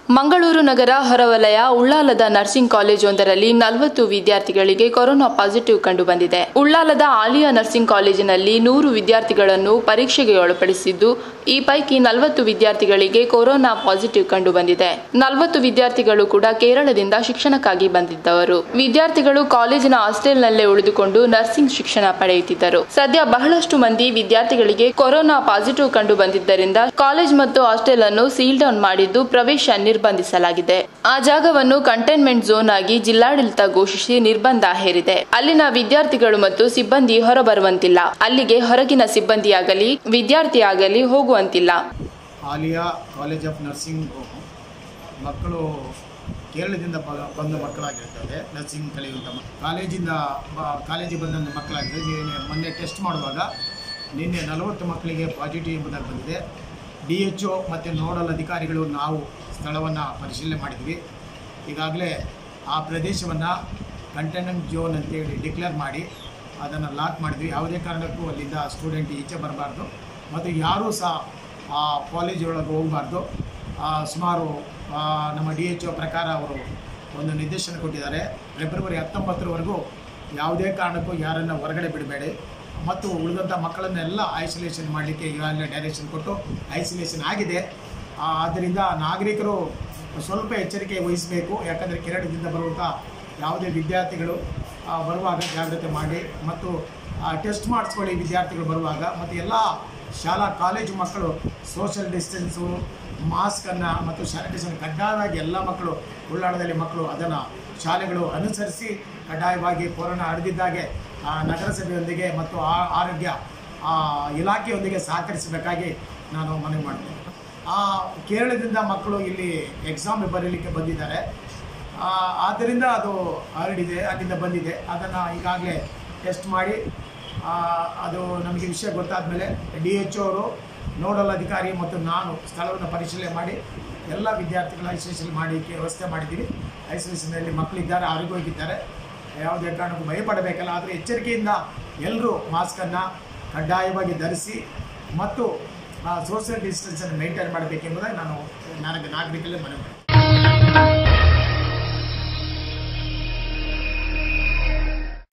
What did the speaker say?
ಮಂಗಳೂರು ನಗರ ಹೊರವಲಯ ಉಳ್ಳಾಲದ ನರ್ಸಿಂಗ್ ಕಾಲೇಜ್ ಒಂದರಲ್ಲಿ ನಲವತ್ತು ವಿದ್ಯಾರ್ಥಿಗಳಿಗೆ ಕೊರೋನಾ ಪಾಸಿಟಿವ್ ಕಂಡುಬಂದಿದೆ ಉಳ್ಳಾಲದ ಆಲಿಯಾ ನರ್ಸಿಂಗ್ ಕಾಲೇಜಿನಲ್ಲಿ ನೂರು ವಿದ್ಯಾರ್ಥಿಗಳನ್ನು ಪರೀಕ್ಷೆಗೆ ಒಳಪಡಿಸಿದ್ದು ಈ ಪೈಕಿ ನಲವತ್ತು ವಿದ್ಯಾರ್ಥಿಗಳಿಗೆ ಕೊರೋನಾ ಪಾಸಿಟಿವ್ ಕಂಡುಬಂದಿದೆ ನಲವತ್ತು ವಿದ್ಯಾರ್ಥಿಗಳು ಕೂಡ ಕೇರಳದಿಂದ ಶಿಕ್ಷಣಕ್ಕಾಗಿ ಬಂದಿದ್ದವರು ವಿದ್ಯಾರ್ಥಿಗಳು ಕಾಲೇಜಿನ ಹಾಸ್ಟೆಲ್ನಲ್ಲೇ ಉಳಿದುಕೊಂಡು ನರ್ಸಿಂಗ್ ಶಿಕ್ಷಣ ಪಡೆಯುತ್ತಿದ್ದರು ಸದ್ಯ ಬಹಳಷ್ಟು ಮಂದಿ ವಿದ್ಯಾರ್ಥಿಗಳಿಗೆ ಕೊರೋನಾ ಪಾಸಿಟಿವ್ ಕಂಡು ಬಂದಿದ್ದರಿಂದ ಕಾಲೇಜ್ ಮತ್ತು ಹಾಸ್ಟೆಲ್ ಅನ್ನು ಸೀಲ್ ಡೌನ್ ಮಾಡಿದ್ದು ಪ್ರವೇಶ ನಿರ್ಬಂಧಿಸಲಾಗಿದೆ ಆ ಜಾಗವನ್ನು ಕಂಟೈನ್ಮೆಂಟ್ ಝೋನ್ ಆಗಿ ಜಿಲ್ಲಾಡಳಿತ ಘೋಷಿಸಿ ನಿರ್ಬಂಧ ಹೇರಿದೆ ಅಲ್ಲಿನ ವಿದ್ಯಾರ್ಥಿಗಳು ಮತ್ತು ಸಿಬ್ಬಂದಿ ಹೊರಬರುವಂತಿಲ್ಲ ಅಲ್ಲಿಗೆ ಹೊರಗಿನ ಸಿಬ್ಬಂದಿಯಾಗಲಿ ವಿದ್ಯಾರ್ಥಿಯಾಗಲಿ ಹೋಗುವಂತಿಲ್ಲ ಆಲಿಯಾ ಕಾಲೇಜ್ ಆಫ್ ನರ್ಸಿಂಗ್ ಮಕ್ಕಳು ಕೇರಳದಿಂದ ಬ- ಬಂದ ಮಕ್ಕಳಾಗಿರ್ತದೆ ನರ್ಸಿಂಗ್ ಕಲಿಯುವಂಥ ಮಕ್ಕಳು ಕಾಲೇಜಿಂದ ಬ- ಕಾಲೇಜಿಗೆ ಬಂದಂಥ ಮಕ್ಕಳಾಗಿದೆ ನಿನ್ನೆ ಮೊನ್ನೆ ಟೆಸ್ಟ್ ಮಾಡುವಾಗ ನಿನ್ನೆ ನಲವತ್ತು ಮಕ್ಕಳಿಗೆ ಪಾಸಿಟಿವ್ ಎಂಬುದಾಗಿ ಬಂದಿದೆ ಡಿ ಎಚ್ ಒ ಮತ್ತು ನೋಡಲ್ ಅಧಿಕಾರಿಗಳು ನಾವು ಸ್ಥಳವನ್ನು ಪರಿಶೀಲನೆ ಮಾಡಿದ್ವಿ ಈಗಾಗಲೇ ಆ ಪ್ರದೇಶವನ್ನು ಕಂಟೈನ್ಮೆಂಟ್ ಝೋನ್ ಅಂತೇಳಿ ಡಿಕ್ಲೇರ್ ಮಾಡಿ ಅದನ್ನು ಲಾಕ್ ಮಾಡಿದ್ವಿ ಯಾವುದೇ ಕಾರಣಕ್ಕೂ ಅಲ್ಲಿಂದ ಸ್ಟೂಡೆಂಟ್ ಈಚೆ ಬರಬಾರ್ದು ಮತ್ತು ಯಾರೂ ಸಹ ಆ ಕಾಲೇಜ್ ಒಳಗೆ ಹೋಗಬಾರ್ದು ಸುಮಾರು ಆ, ನಮ್ಮ ಡಿ ಎಚ್ ಒ ಪ್ರಕಾರ ಅವರು ಒಂದು ನಿರ್ದೇಶನ ಕೊಟ್ಟಿದ್ದಾರೆ ಫೆಬ್ರವರಿ ಹತ್ತೊಂಬತ್ತರವರೆಗೂ ಯಾವುದೇ ಕಾರಣಕ್ಕೂ ಯಾರನ್ನು ಹೊರಗಡೆ ಬಿಡಬೇಡಿ ಮತ್ತು ಉಳಿದಂಥ ಮಕ್ಕಳನ್ನೆಲ್ಲ ಐಸೋಲೇಷನ್ ಮಾಡಲಿಕ್ಕೆ ಈಗಾಗಲೇ ಡೈರೆಕ್ಷನ್ ಕೊಟ್ಟು ಐಸೋಲೇಷನ್ ಆಗಿದೆ ಆ, ಆದ್ದರಿಂದ ನಾಗರಿಕರು ಸ್ವಲ್ಪ ಎಚ್ಚರಿಕೆ ವಹಿಸಬೇಕು ಯಾಕಂದರೆ ಕೇರಳದಿಂದ ಬರುವಂಥ ಯಾವುದೇ ವಿದ್ಯಾರ್ಥಿಗಳು ಆ, ಬರುವಾಗ ಜಾಗ್ರತೆ ಮಾಡಿ ಮತ್ತು ಟೆಸ್ಟ್ ಮಾಡಿಸ್ಕೊಳ್ಳಿ ವಿದ್ಯಾರ್ಥಿಗಳು ಬರುವಾಗ ಮತ್ತು ಎಲ್ಲ ಶಾಲಾ ಕಾಲೇಜು ಮಕ್ಕಳು ಸೋಷಿಯಲ್ ಡಿಸ್ಟೆನ್ಸು ಮಾಸ್ಕನ್ನು ಮತ್ತು ಸ್ಯಾನಿಟೈಸರ್ ಕಡ್ಡಾಯವಾಗಿ ಎಲ್ಲ ಮಕ್ಕಳು ಉಳ್ಳಾಳದಲ್ಲಿ ಮಕ್ಕಳು ಅದನ್ನು ಶಾಲೆಗಳು ಅನುಸರಿಸಿ ಕಡ್ಡಾಯವಾಗಿ ಕೊರೋನಾ ಹರಡಿದ್ದಾಗೆ ಆ, ನಗರಸಭೆಯೊಂದಿಗೆ ಮತ್ತು ಆ- ಆರೋಗ್ಯ ಆ, ಇಲಾಖೆಯೊಂದಿಗೆ ಸಹಕರಿಸಬೇಕಾಗಿ ನಾನು ಮನವಿ ಮಾಡ್ತೇನೆ ಆ, ಕೇರಳದಿಂದ ಮಕ್ಕಳು ಇಲ್ಲಿ ಎಕ್ಸಾಮ್ ಬರೀಲಿಕ್ಕೆ ಬಂದಿದ್ದಾರೆ ಆ, ಆದ್ದರಿಂದ ಅದು ಹರಡಿದೆ ಅಲ್ಲಿಂದ ಬಂದಿದೆ ಅದನ್ನು ಈಗಾಗಲೇ ಟೆಸ್ಟ್ ಮಾಡಿ ಆ, ಅದು ನಮಗೆ ವಿಷಯ ಗೊತ್ತಾದ ಮೇಲೆ ಡಿ ಎಚ್ ಅವರು ನೋಡಲ್ ಅಧಿಕಾರಿ ಮತ್ತು ನಾನು ಸ್ಥಳವನ್ನು ಪರಿಶೀಲನೆ ಮಾಡಿ ಎಲ್ಲ ವಿದ್ಯಾರ್ಥಿಗಳ ಐಸೋಲೇಷನ್ ಮಾಡಲಿಕ್ಕೆ ವ್ಯವಸ್ಥೆ ಮಾಡಿದ್ದೀವಿ ಐಸೋಲೇಷನಲ್ಲಿ ಮಕ್ಕಳಿದ್ದಾರೆ ಆರೋಗ್ಯವಾಗಿದ್ದಾರೆ ಯಾವುದೇ ಕಾರಣಕ್ಕೂ ಭಯಪಡಬೇಕಲ್ಲ ಆದರೆ ಎಚ್ಚರಿಕೆಯಿಂದ ಎಲ್ಲರೂ ಮಾಸ್ಕನ್ನು ಕಡ್ಡಾಯವಾಗಿ ಧರಿಸಿ ಮತ್ತು ಸೋಷಿಯಲ್ ಡಿಸ್ಟೆನ್ಸನ್ನು ಮೇಂಟೈನ್ ಮಾಡಬೇಕೆಂಬುದಾಗಿ ನಾನು ನಾಗರಿಕರಲ್ಲಿ ಮನವಿ ಮಾಡ್ತೀನಿ